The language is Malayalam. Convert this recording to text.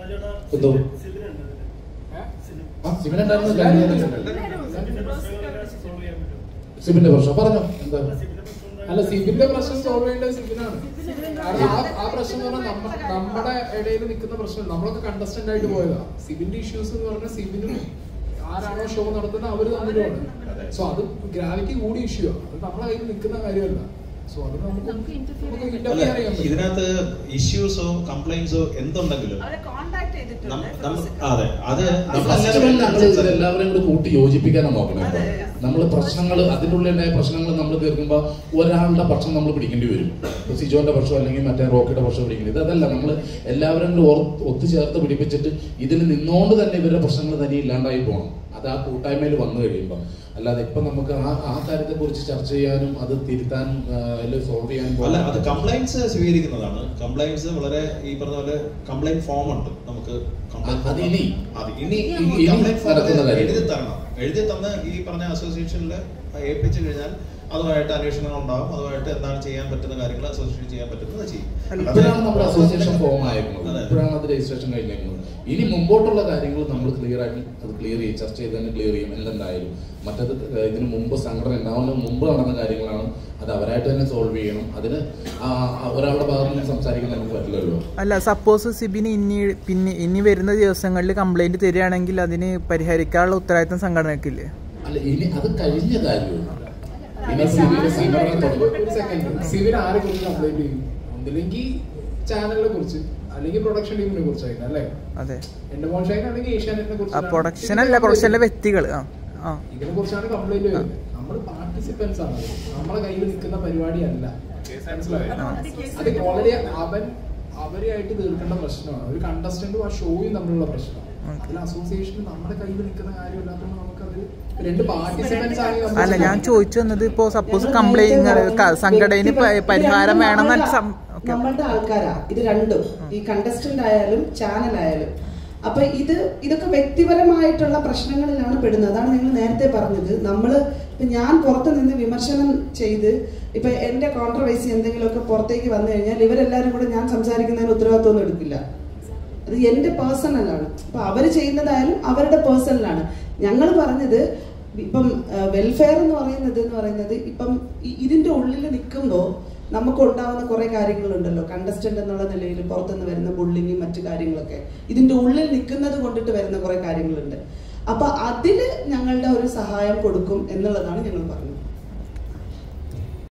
എന്തോ ആ സിബിനുണ്ടായിരുന്നു കഴിഞ്ഞ സിബിന്റെ പ്രശ്നം പറഞ്ഞോ എന്താ അല്ല സിബിന്റെ പ്രശ്നം സോൾവ് ചെയ്യേണ്ടത് സിബിനാണ് കാരണം ആ ആ പ്രശ്നം എന്ന് പറഞ്ഞാൽ നമ്മ നമ്മുടെ ഇടയിൽ നിൽക്കുന്ന പ്രശ്നം നമ്മളൊക്കെ കണ്ടസ്റ്റന്റ് ആയിട്ട് പോയതാ സിബിന്റെ ഇഷ്യൂസ് എന്ന് പറഞ്ഞാൽ സിബിനും ആരാണോ ഷോ നടത്തുന്നത് അവര് തമ്മിലുമാണ് സോ അത് ഗ്രാവിറ്റി കൂടി ഇഷ്യൂ ആണ് അത് നമ്മളെ കയ്യിൽ നിൽക്കുന്ന കാര്യമല്ല സോ അത് നമുക്ക് നമുക്ക് അല്ല ഇന്റർവ്യൂ അറിയാൻ പറ്റും ഇതിനകത്ത് ഇഷ്യൂസോ കംപ്ലൈന്റ്സോ എന്തുണ്ടെങ്കിലും അവരെ കോണ്ടാക്ട് ചെയ്തിട്ടുണ്ട് നം- നം- അതെ അത് ഫസ്റ്റ് നമ്മളെല്ലാവരും ഞങ്ങൾ ഇതെല്ലാവരെയും കൂടി കൂട്ടി യോജിപ്പിക്കാനാണ് നോക്കണേ അതെ. നമ്മൾ പ്രശ്നങ്ങൾ അതിൻ്റെ ഉള്ളിലുണ്ടായ പ്രശ്നങ്ങൾ നമ്മൾ തീർക്കുമ്പോൾ ഒരാളുടെ പക്ഷം നമ്മൾ പിടിക്കേണ്ടി വരും ഇപ്പൊ സിജോന്റെ പക്ഷം അല്ലെങ്കിൽ മറ്റേ റോക്കിയുടെ പക്ഷം പിടിക്കേണ്ടി ഇത് അതല്ല നമ്മൾ എല്ലാവരും കൂടി ഓർ- ഒത്തുചേർത്ത് പിടിപ്പിച്ചിട്ട് ഇതിന് നിന്നുകൊണ്ട് തന്നെ ഇവരുടെ പ്രശ്നങ്ങൾ തന്നെ ഇല്ലാണ്ടായി പോകണം അത് ആ കൂട്ടായ്മയിൽ വന്നു കഴിയുമ്പോൾ അല്ലാതെ ഇപ്പൊ നമുക്ക് ആ ആ കാര്യത്തെ കുറിച്ച് ചർച്ച ചെയ്യാനും അത് തിരുത്താനും അല്ലെങ്കിൽ സോൾവ് ചെയ്യാനും അല്ല അത് പോകാൻ കംപ്ലൈൻസ് സ്വീകരിക്കുന്നതാണ് കംപ്ലൈൻസ് വളരെ ഈ പറഞ്ഞ പോലെ കംപ്ലൈന്റ് ഫോം ഉണ്ട് നമുക്ക് complaint അത് form. ഇനി? അത് ഇനി ഇനി ഈ complaint form നടക്കുന്ന കാര്യം. എഴുതി തരണം എഴുതി തന്ന് ഈ പറഞ്ഞ അസോസിയേഷനിൽ ഏൽപ്പിച്ചു കഴിഞ്ഞാൽ അതുമായിട്ട് അന്വേഷണങ്ങൾ ഉണ്ടാവും അതുമായിട്ട് എന്താണ് ചെയ്യാൻ പറ്റുന്ന കാര്യങ്ങൾ അസോസിയേഷൻ ചെയ്യാൻ പറ്റുന്നത് ചെയ്യും അല്ലാതെ ഇപ്പോഴാണ് നമ്മുടെ അസോസിയേഷൻ ഫോം ആയിരുന്നത് അതെ. ഇപ്പോഴാണ് അത് രജിസ്ട്രേഷൻ കഴിഞ്ഞിരിക്കുന്നത് ഇനി മുമ്പോട്ടുള്ള കാര്യങ്ങൾ നമ്മൾ ക്ലിയർ ആക്കി അത് ക്ലിയർ ചെയ്യും ചർച്ച ചെയ്ത് തന്നെ ക്ലിയർ ചെയ്യും എന്തെന്തായാലും മറ്റത് ഇതിന് മുമ്പ് സംഘടന ഉണ്ടാവുന്നതിന് മുമ്പ് നടന്ന കാര്യങ്ങളാണ് അത് അവരായിട്ട് തന്നെ സോൾവ് ചെയ്യണം അതിന് ആ ആ ഒരാളുടെ ഭാഗത്ത് നിന്ന് സംസാരിക്കാൻ നമുക്ക് പറ്റില്ലല്ലോ അല്ല സപ്പോസ് സിബിന് ഇനി പിന്നെ ഇനി വരുന്ന ദിവസങ്ങളിൽ കംപ്ലൈന്റ് തരികയാണെങ്കിൽ അതിന് പരിഹരിക്കാനുള്ള ഉത്തരവാദിത്തം സംഘടനക്കില്ലേ അല്ല ഇനി അത് കഴിഞ്ഞ കാര്യമാണ് ഇനി സിവില് സംഘടന തുടങ്ങും ഒരു സെക്കൻഡ് സിവിന് ആരെ കുറിച്ച് കംപ്ലൈന്റ് ചെയ്യും ഒന്നില്ലെങ്കിൽ ചാനലിനെ കുറിച്ച് അല്ലെങ്കിൽ പ്രൊഡക്ഷൻ ടീമിനെ കുറിച്ചായിട്ട് അല്ലേ അതെ എന്റെ മോശം അല്ലെങ്കിൽ ഏഷ്യാനെറ്റിനെ ആ കുറിച്ച് പ്രൊഡക്ഷൻ അല്ല പ്രൊഡക്ഷനിലെ വ്യക്തികൾ ആ ആ ഇതിനെ കുറിച്ചാണ് കംപ്ലൈന്റ് വരുന്നത് നമ്മൾ പാർട്ടിസിപ്പൻസ് ആണ് നമ്മളെ കയ്യിൽ നിൽക്കുന്ന പരിപാടിയല്ല മനസ്സിലായോ ആ. അത് ഓൾറെഡി അവൻ അവരെയായിട്ട് തീർക്കേണ്ട പ്രശ്നമാണ് ഒരു കണ്ടസ്റ്റന്റും ആ ഷോയും തമ്മിലുള്ള പ്രശ്നമാണ് Okay. അതിൽ അസോസിയേഷൻ നമ്മുടെ കയ്യിൽ നിൽക്കുന്ന കാര്യമില്ലാത്തതുകൊണ്ട് നമുക്കത് രണ്ട് പാർട്ടിസിപ്പൻസ് ആണെങ്കിൽ അല്ല ഞാൻ ചോദിച്ചു വന്നത് ഇപ്പോ സപ്പോസ് കംപ്ലൈന്റ് സംഘടനയിൽ പ- പരിഹാരം വേണമെന്ന് സം- ഓക്കെ നമ്മളുടെ ആൾക്കാരാ ഇത് രണ്ടും ഈ കണ്ടസ്റ്റന്റ് ആയാലും ചാനൽ ആയാലും അപ്പൊ ഇത് ഇതൊക്കെ വ്യക്തിപരമായിട്ടുള്ള പ്രശ്നങ്ങളിലാണ് പെടുന്നത് അതാണ് നിങ്ങൾ നേരത്തെ പറഞ്ഞത് നമ്മള് ഇപ്പൊ ഞാൻ പുറത്ത് നിന്ന് വിമർശനം ചെയ്ത് ഇപ്പൊ എന്റെ കോൺട്രവേഴ്സി എന്തെങ്കിലുമൊക്കെ പുറത്തേക്ക് വന്നു കഴിഞ്ഞാൽ ഇവരെല്ലാരും കൂടെ ഞാൻ സംസാരിക്കുന്നതിന് ഉത്തരവാദിത്വമൊന്നും എടുക്കില്ല അത് എന്റെ പേഴ്സണലാണ് അപ്പൊ അവര് ചെയ്യുന്നതായാലും അവരുടെ പേഴ്സണലാണ് ഞങ്ങൾ പറഞ്ഞത് ഇപ്പം വെൽഫെയർ എന്ന് പറയുന്നത് എന്ന് പറയുന്നത് ഇപ്പം ഇ- ഇതിന്റെ ഉള്ളിൽ നിൽക്കുമ്പോൾ നമുക്ക് ഉണ്ടാവുന്ന കുറെ കാര്യങ്ങളുണ്ടല്ലോ കണ്ടസ്റ്റന്റ് എന്നുള്ള നിലയിൽ പുറത്തുനിന്ന് വരുന്ന ബുള്ളിങ്ങും മറ്റു കാര്യങ്ങളൊക്കെ ഇതിന്റെ ഉള്ളിൽ നിൽക്കുന്നത് കൊണ്ടിട്ട് വരുന്ന കുറെ കാര്യങ്ങളുണ്ട് അപ്പൊ അതില് ഞങ്ങളുടെ ഒരു സഹായം കൊടുക്കും എന്നുള്ളതാണ് ഞങ്ങൾ പറഞ്ഞത്